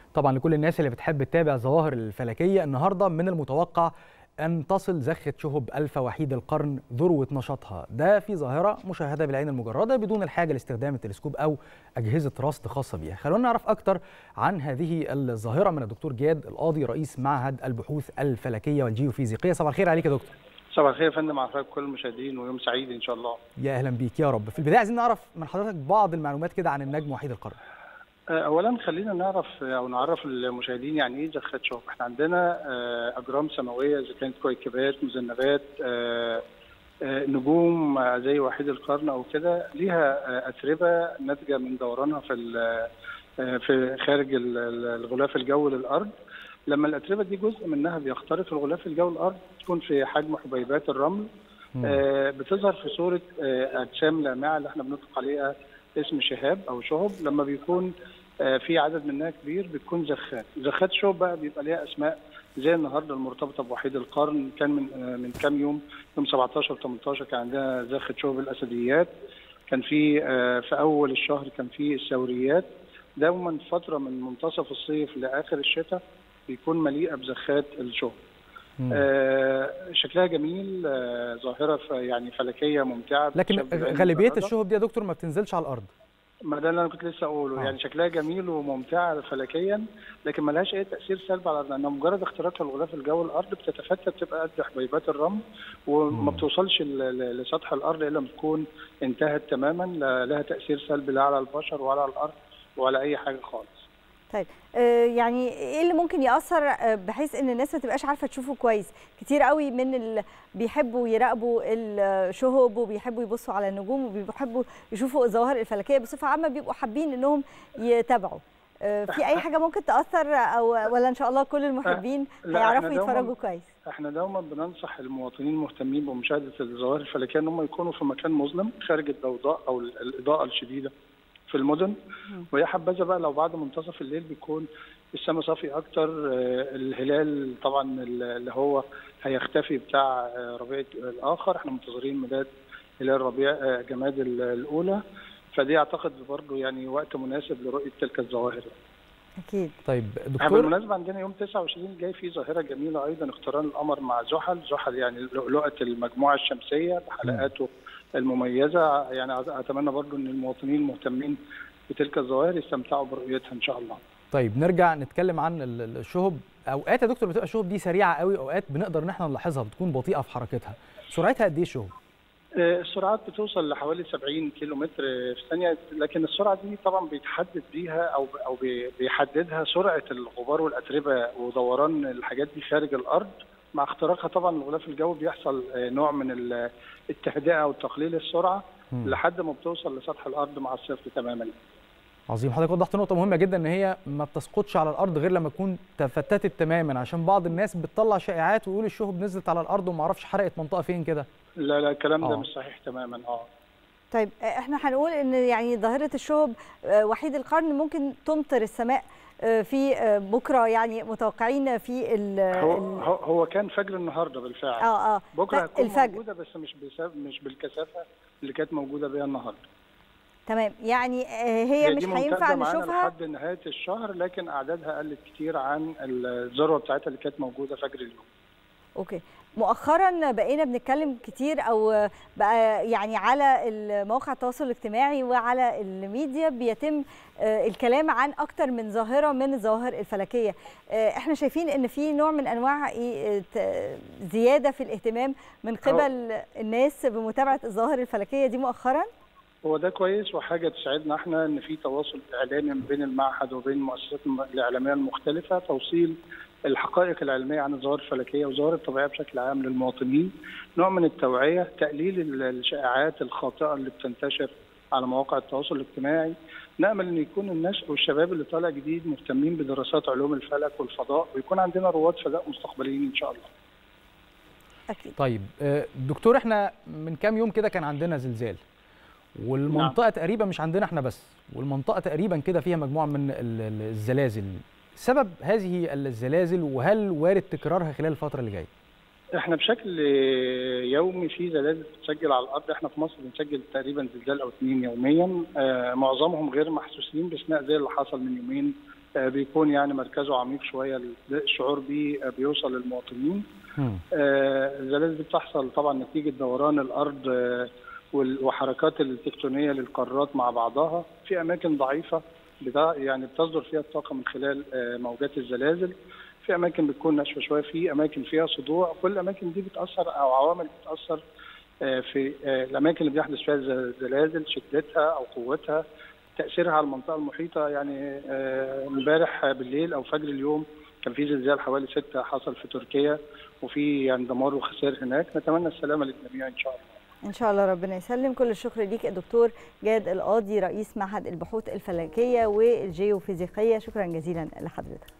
طبعا لكل الناس اللي بتحب تتابع الظواهر الفلكيه النهارده من المتوقع أن تصل زخة شهب ألفا وحيد القرن ذروة نشاطها ده في ظاهرة مشاهدة بالعين المجردة بدون الحاجة لاستخدام التلسكوب أو أجهزة رصد خاصة بها خلونا نعرف أكتر عن هذه الظاهرة من الدكتور جياد القاضي رئيس معهد البحوث الفلكية والجيوفيزيقية صباح الخير عليك يا دكتور صباح الخير يا فندم على حضرتك كل المشاهدين ويوم سعيد ان شاء الله يا اهلا بيك يا رب في البدايه عايزين نعرف من حضرتك بعض المعلومات كده عن النجم وحيد القرن اولا خلينا نعرف او نعرف المشاهدين يعني ايه زخات شهب احنا عندنا اجرام سماويه اذا كانت كويكبات مذنبات نجوم زي وحيد القرن او كده ليها اتربه ناتجه من دورانها في في خارج الغلاف الجوي للارض لما الاتربه دي جزء منها بيخترق الغلاف الجوي الارض تكون في حجم حبيبات الرمل آه بتظهر في صوره آه اجسام لامعه اللي احنا بنطلق عليها اسم شهاب او شهب لما بيكون آه في عدد منها كبير بتكون زخات زخات شهب بقى بيبقى ليها اسماء زي النهارده المرتبطه بوحيد القرن كان من من كام يوم يوم 17 18 كان عندنا زخه شهب الاسديات كان في في اول الشهر كان في الثوريات دوما فتره من منتصف الصيف لاخر الشتاء بيكون مليئه بزخات الشهب. آه شكلها جميل آه ظاهره يعني فلكيه ممتعه لكن غالبيه الشهب دي يا دكتور ما بتنزلش على الارض ما ده اللي انا كنت لسه اقوله آه. يعني شكلها جميل وممتعه فلكيا لكن ما لهاش اي تاثير سلبي على الارض لانها مجرد اختراقها لغلاف الجو الارض بتتفتت بتبقى قد حبيبات الرمل وما بتوصلش لسطح الارض الا لما تكون انتهت تماما لا لها تاثير سلبي لا على البشر ولا على الارض ولا اي حاجه خالص طيب آه يعني ايه اللي ممكن ياثر آه بحيث ان الناس ما تبقاش عارفه تشوفه كويس كتير قوي من اللي بيحبوا يراقبوا الشهب وبيحبوا يبصوا على النجوم وبيحبوا يشوفوا الظواهر الفلكيه بصفه عامه بيبقوا حابين انهم يتابعوا آه في اي حاجه ممكن تاثر او ولا ان شاء الله كل المحبين هيعرفوا يتفرجوا كويس احنا دوما بننصح المواطنين المهتمين بمشاهده الظواهر الفلكيه ان هم يكونوا في مكان مظلم خارج الضوضاء او الاضاءه الشديده في المدن ويا حبذا بقى لو بعد منتصف الليل بيكون السماء صافي اكتر الهلال طبعا اللي هو هيختفي بتاع ربيع الاخر احنا منتظرين ميلاد هلال ربيع جماد الاولى فدي اعتقد برضه يعني وقت مناسب لرؤيه تلك الظواهر اكيد طيب دكتور بالمناسبه عندنا يوم 29 جاي في ظاهره جميله ايضا اقتران القمر مع زحل زحل يعني لؤلؤه المجموعه الشمسيه بحلقاته المميزه يعني اتمنى برضو ان المواطنين المهتمين بتلك الظواهر يستمتعوا برؤيتها ان شاء الله. طيب نرجع نتكلم عن الشهب اوقات يا دكتور بتبقى الشهب دي سريعه قوي اوقات بنقدر ان احنا نلاحظها بتكون بطيئه في حركتها سرعتها قد ايه الشهب؟ السرعات بتوصل لحوالي 70 كيلو متر في الثانيه لكن السرعه دي طبعا بيتحدد بيها او او بيحددها سرعه الغبار والاتربه ودوران الحاجات دي خارج الارض مع اختراقها طبعا الغلاف الجوي بيحصل نوع من التهدئه او تقليل السرعه م. لحد ما بتوصل لسطح الارض مع الصفر تماما. عظيم حضرتك وضحت نقطه مهمه جدا ان هي ما بتسقطش على الارض غير لما تكون تفتتت تماما عشان بعض الناس بتطلع شائعات ويقول الشهب نزلت على الارض وما اعرفش حرقت منطقه فين كده. لا لا الكلام ده مش صحيح تماما اه. طيب احنا هنقول ان يعني ظاهره الشهب وحيد القرن ممكن تمطر السماء في بكره يعني متوقعين في ال هو هو كان فجر النهارده بالفعل اه اه بكره هتكون الفجر. موجوده بس مش بسبب مش بالكثافه اللي كانت موجوده بيها النهارده تمام يعني هي, هي مش هينفع نشوفها لحد نهايه الشهر لكن اعدادها قلت كتير عن الذروه بتاعتها اللي كانت موجوده فجر اليوم اوكي مؤخرا بقينا بنتكلم كتير او بقى يعني على مواقع التواصل الاجتماعي وعلى الميديا بيتم الكلام عن اكتر من ظاهره من الظواهر الفلكيه احنا شايفين ان في نوع من انواع زياده في الاهتمام من قبل الناس بمتابعه الظواهر الفلكيه دي مؤخرا هو ده كويس وحاجه تسعدنا احنا ان في تواصل اعلامي بين المعهد وبين المؤسسات الاعلاميه المختلفه توصيل الحقائق العلميه عن الظواهر الفلكيه والظواهر الطبيعيه بشكل عام للمواطنين نوع من التوعيه تقليل الشائعات الخاطئه اللي بتنتشر على مواقع التواصل الاجتماعي نامل ان يكون الناس والشباب اللي طالع جديد مهتمين بدراسات علوم الفلك والفضاء ويكون عندنا رواد فضاء مستقبليين ان شاء الله اكيد طيب دكتور احنا من كام يوم كده كان عندنا زلزال والمنطقه نعم. تقريبا مش عندنا احنا بس والمنطقه تقريبا كده فيها مجموعه من الزلازل سبب هذه الزلازل وهل وارد تكرارها خلال الفتره اللي جايه احنا بشكل يومي في زلازل بتسجل على الارض احنا في مصر بنسجل تقريبا زلزال او اثنين يوميا آه معظمهم غير محسوسين باستثناء زي اللي حصل من يومين بيكون يعني مركزه عميق شويه الشعور بيه بيوصل للمواطنين الزلازل دي بتحصل طبعا نتيجه دوران الارض وحركات التكتونيه للقارات مع بعضها في اماكن ضعيفه يعني بتصدر فيها الطاقه من خلال موجات الزلازل في اماكن بتكون ناشفه شويه في اماكن فيها صدوع كل الاماكن دي بتاثر او عوامل بتاثر في الاماكن اللي بيحدث فيها الزلازل شدتها او قوتها تاثيرها على المنطقه المحيطه يعني امبارح بالليل او فجر اليوم كان في زلزال حوالي ستة حصل في تركيا وفي يعني دمار وخسائر هناك نتمنى السلامه للجميع ان شاء الله ان شاء الله ربنا يسلم كل الشكر ليك الدكتور جاد القاضي رئيس معهد البحوث الفلكيه والجيوفيزيقيه شكرا جزيلا لحضرتك